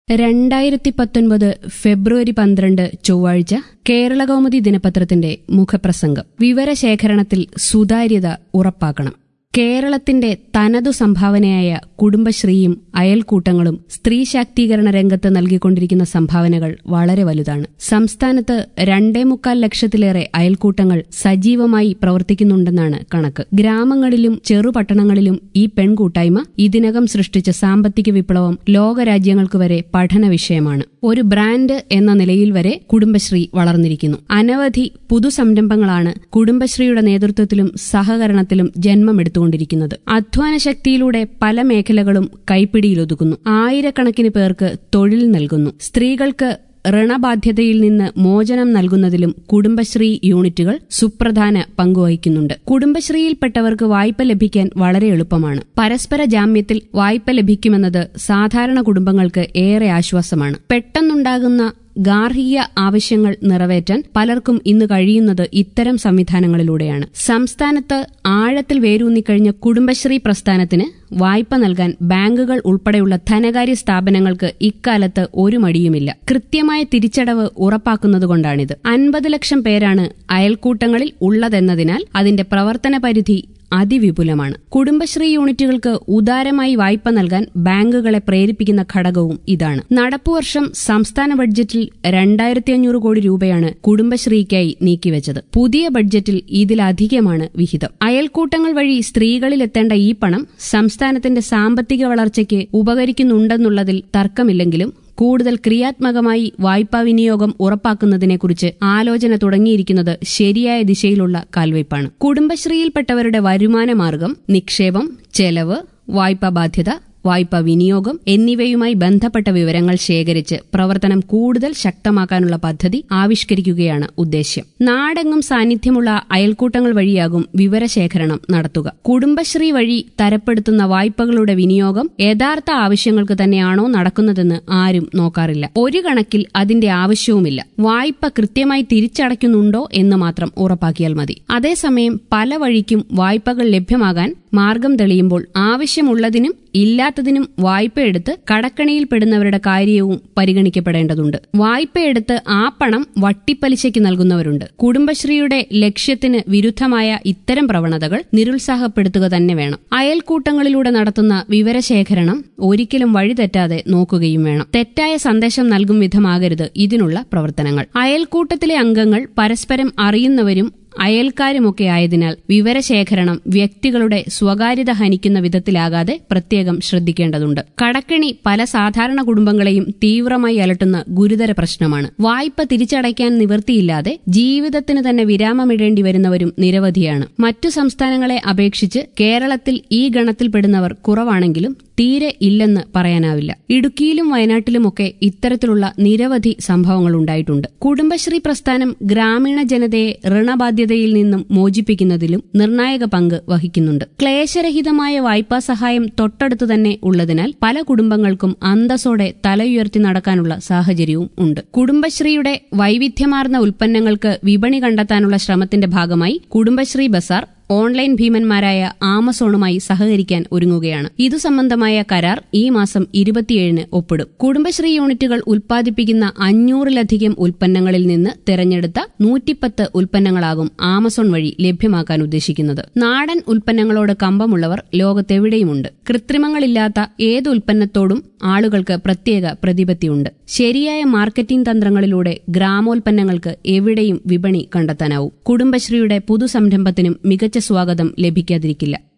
രണ്ടായിരത്തി പത്തൊൻപത് ഫെബ്രുവരി പന്ത്രണ്ട് ചൊവ്വാഴ്ച കേരളകൗമുദി ദിനപത്രത്തിന്റെ മുഖപ്രസംഗം വിവരശേഖരണത്തിൽ സുതാര്യത ഉറപ്പാക്കണം കേരളത്തിന്റെ തനതു സംഭാവനയായ കുടുംബശ്രീയും അയൽക്കൂട്ടങ്ങളും സ്ത്രീ ശാക്തീകരണ രംഗത്ത് നൽകിക്കൊണ്ടിരിക്കുന്ന സംഭാവനകൾ വളരെ വലുതാണ് സംസ്ഥാനത്ത് രണ്ടേ മുക്കാൽ ലക്ഷത്തിലേറെ അയൽക്കൂട്ടങ്ങൾ സജീവമായി പ്രവർത്തിക്കുന്നുണ്ടെന്നാണ് കണക്ക് ഗ്രാമങ്ങളിലും ചെറുപട്ടണങ്ങളിലും ഈ പെൺകൂട്ടായ്മ ഇതിനകം സൃഷ്ടിച്ച സാമ്പത്തിക വിപ്ലവം ലോകരാജ്യങ്ങൾക്ക് വരെ പഠന വിഷയമാണ് ഒരു ബ്രാൻഡ് എന്ന നിലയിൽ വരെ കുടുംബശ്രീ വളർന്നിരിക്കുന്നു അനവധി പുതുസംരംഭങ്ങളാണ് കുടുംബശ്രീയുടെ നേതൃത്വത്തിലും സഹകരണത്തിലും ജന്മമെടുത്തുകൊണ്ടിരിക്കുന്നത് അധ്വാന ശക്തിയിലൂടെ പല മേഖലകളും കൈപ്പിടിയിലൊതുക്കുന്നു ആയിരക്കണക്കിന് പേർക്ക് തൊഴിൽ നൽകുന്നു സ്ത്രീകൾക്ക് ഋണബാധ്യതയിൽ നിന്ന് മോചനം നൽകുന്നതിലും കുടുംബശ്രീ യൂണിറ്റുകൾ സുപ്രധാന പങ്കുവഹിക്കുന്നുണ്ട് കുടുംബശ്രീയിൽപ്പെട്ടവർക്ക് വായ്പ ലഭിക്കാൻ വളരെ എളുപ്പമാണ് പരസ്പര ജാമ്യത്തിൽ വായ്പ ലഭിക്കുമെന്നത് സാധാരണ കുടുംബങ്ങൾക്ക് ഏറെ ആശ്വാസമാണ് പെട്ടെന്നുണ്ടാകുന്ന ഗാർഹിക ആവശ്യങ്ങൾ നിറവേറ്റാൻ പലർക്കും ഇന്ന് കഴിയുന്നത് ഇത്തരം സംവിധാനങ്ങളിലൂടെയാണ് സംസ്ഥാനത്ത് ആഴത്തിൽ വേരൂന്നിക്കഴിഞ്ഞ കുടുംബശ്രീ പ്രസ്ഥാനത്തിന് വായ്പ നൽകാൻ ബാങ്കുകൾ ഉൾപ്പെടെയുള്ള ധനകാര്യ സ്ഥാപനങ്ങൾക്ക് ഇക്കാലത്ത് ഒരു മടിയുമില്ല കൃത്യമായ തിരിച്ചടവ് ഉറപ്പാക്കുന്നതുകൊണ്ടാണിത് അൻപത് ലക്ഷം പേരാണ് അയൽക്കൂട്ടങ്ങളിൽ ഉള്ളതെന്നതിനാൽ അതിന്റെ പ്രവർത്തന പരിധി അതിവിപുലമാണ് കുടുംബശ്രീ യൂണിറ്റുകൾക്ക് ഉദാരമായി വായ്പ നൽകാൻ ബാങ്കുകളെ പ്രേരിപ്പിക്കുന്ന ഘടകവും ഇതാണ് നടപ്പുവർഷം സംസ്ഥാന ബഡ്ജറ്റിൽ രണ്ടായിരത്തി അഞ്ഞൂറ് കോടി രൂപയാണ് കുടുംബശ്രീക്കായി നീക്കിവച്ചത് പുതിയ ബഡ്ജറ്റിൽ ഇതിലധികമാണ് വിഹിതം അയൽക്കൂട്ടങ്ങൾ വഴി സ്ത്രീകളിൽ എത്തേണ്ട ഈ പണം സംസ്ഥാനത്തിന്റെ സാമ്പത്തിക വളർച്ചയ്ക്ക് ഉപകരിക്കുന്നുണ്ടെന്നുള്ളതിൽ തർക്കമില്ലെങ്കിലും കൂടുതൽ ക്രിയാത്മകമായി വായ്പാ വിനിയോഗം ഉറപ്പാക്കുന്നതിനെക്കുറിച്ച് ആലോചന തുടങ്ങിയിരിക്കുന്നത് ശരിയായ ദിശയിലുള്ള കാൽവയ്പാണ് കുടുംബശ്രീയിൽപ്പെട്ടവരുടെ വരുമാന മാർഗം നിക്ഷേപം ചെലവ് വായ്പാ ബാധ്യത വായ്പാ വിനിയോഗം എന്നിവയുമായി ബന്ധപ്പെട്ട വിവരങ്ങൾ ശേഖരിച്ച് പ്രവർത്തനം കൂടുതൽ ശക്തമാക്കാനുള്ള പദ്ധതി ആവിഷ്കരിക്കുകയാണ് ഉദ്ദേശ്യം നാടെങ്ങും സാന്നിധ്യമുള്ള അയൽക്കൂട്ടങ്ങൾ വഴിയാകും വിവരശേഖരണം നടത്തുക കുടുംബശ്രീ വഴി തരപ്പെടുത്തുന്ന വായ്പകളുടെ വിനിയോഗം യഥാർത്ഥ ആവശ്യങ്ങൾക്ക് തന്നെയാണോ നടക്കുന്നതെന്ന് ആരും നോക്കാറില്ല ഒരു കണക്കിൽ അതിന്റെ ആവശ്യവുമില്ല വായ്പ കൃത്യമായി തിരിച്ചടയ്ക്കുന്നുണ്ടോ എന്ന് മാത്രം ഉറപ്പാക്കിയാൽ മതി അതേസമയം പല വഴിക്കും വായ്പകൾ ലഭ്യമാകാൻ മാർഗം തെളിയുമ്പോൾ ആവശ്യമുള്ളതിനും ഇല്ലാത്തതിനും വായ്പയെടുത്ത് കടക്കണിയിൽപ്പെടുന്നവരുടെ കാര്യവും പരിഗണിക്കപ്പെടേണ്ടതുണ്ട് വായ്പയെടുത്ത് ആ പണം വട്ടിപ്പലിശയ്ക്ക് നൽകുന്നവരുണ്ട് കുടുംബശ്രീയുടെ ലക്ഷ്യത്തിന് വിരുദ്ധമായ ഇത്തരം പ്രവണതകൾ നിരുത്സാഹപ്പെടുത്തുക തന്നെ വേണം അയൽക്കൂട്ടങ്ങളിലൂടെ നടത്തുന്ന വിവരശേഖരണം ഒരിക്കലും വഴിതെറ്റാതെ നോക്കുകയും വേണം തെറ്റായ സന്ദേശം നൽകും വിധമാകരുത് ഇതിനുള്ള പ്രവർത്തനങ്ങൾ അയൽക്കൂട്ടത്തിലെ അംഗങ്ങൾ പരസ്പരം അറിയുന്നവരും അയൽക്കാരുമൊക്കെ ആയതിനാൽ വിവരശേഖരണം വ്യക്തികളുടെ സ്വകാര്യത ഹനിക്കുന്ന വിധത്തിലാകാതെ പ്രത്യേകം ശ്രദ്ധിക്കേണ്ടതുണ്ട് കടക്കെണി പല സാധാരണ കുടുംബങ്ങളെയും തീവ്രമായി അലട്ടുന്ന ഗുരുതര പ്രശ്നമാണ് വായ്പ തിരിച്ചടയ്ക്കാൻ നിവൃത്തിയില്ലാതെ ജീവിതത്തിന് തന്നെ വിരാമമിടേണ്ടി വരുന്നവരും നിരവധിയാണ് മറ്റു സംസ്ഥാനങ്ങളെ അപേക്ഷിച്ച് കേരളത്തിൽ ഈ ഗണത്തിൽപ്പെടുന്നവർ കുറവാണെങ്കിലും തീരെ ഇല്ലെന്ന് പറയാനാവില്ല ഇടുക്കിയിലും വയനാട്ടിലുമൊക്കെ ഇത്തരത്തിലുള്ള നിരവധി സംഭവങ്ങൾ ഉണ്ടായിട്ടുണ്ട് കുടുംബശ്രീ പ്രസ്ഥാനം ഗ്രാമീണ ജനതയെ ഋണബാധ്യതയിൽ നിന്നും മോചിപ്പിക്കുന്നതിലും നിർണായക പങ്ക് വഹിക്കുന്നുണ്ട് ക്ലേശരഹിതമായ വായ്പാ സഹായം തൊട്ടടുത്തു തന്നെ ഉള്ളതിനാൽ പല കുടുംബങ്ങൾക്കും അന്തസ്സോടെ തലയുയർത്തി നടക്കാനുള്ള സാഹചര്യവും ഉണ്ട് കുടുംബശ്രീയുടെ വൈവിധ്യമാർന്ന ഉൽപ്പന്നങ്ങൾക്ക് വിപണി കണ്ടെത്താനുള്ള ശ്രമത്തിന്റെ ഭാഗമായി കുടുംബശ്രീ ബസാർ ഓൺലൈൻ ഭീമന്മാരായ ആമസോണുമായി സഹകരിക്കാൻ ഒരുങ്ങുകയാണ് ഇതു സംബന്ധമായ കരാർ ഈ മാസം ഇരുപത്തിയേഴിന് ഒപ്പിടും കുടുംബശ്രീ യൂണിറ്റുകൾ ഉൽപ്പാദിപ്പിക്കുന്ന അഞ്ഞൂറിലധികം ഉൽപ്പന്നങ്ങളിൽ നിന്ന് തെരഞ്ഞെടുത്ത നൂറ്റിപ്പത്ത് ഉൽപ്പന്നങ്ങളാകും ആമസോൺ വഴി ലഭ്യമാക്കാൻ ഉദ്ദേശിക്കുന്നത് നാടൻ ഉൽപ്പന്നങ്ങളോട് കമ്പമുള്ളവർ ലോകത്തെവിടെയുമുണ്ട് കൃത്രിമങ്ങളില്ലാത്ത ഏത് ഉൽപ്പന്നത്തോടും ആളുകൾക്ക് പ്രത്യേക പ്രതിപത്തിയുണ്ട് ശരിയായ മാർക്കറ്റിംഗ് തന്ത്രങ്ങളിലൂടെ ഗ്രാമോൽപ്പന്നങ്ങൾക്ക് എവിടെയും വിപണി കണ്ടെത്താനാവും കുടുംബശ്രീയുടെ പുതുസംരംഭത്തിനും മികച്ച സ്വാഗതം ലഭിക്കാതിരിക്കില്ല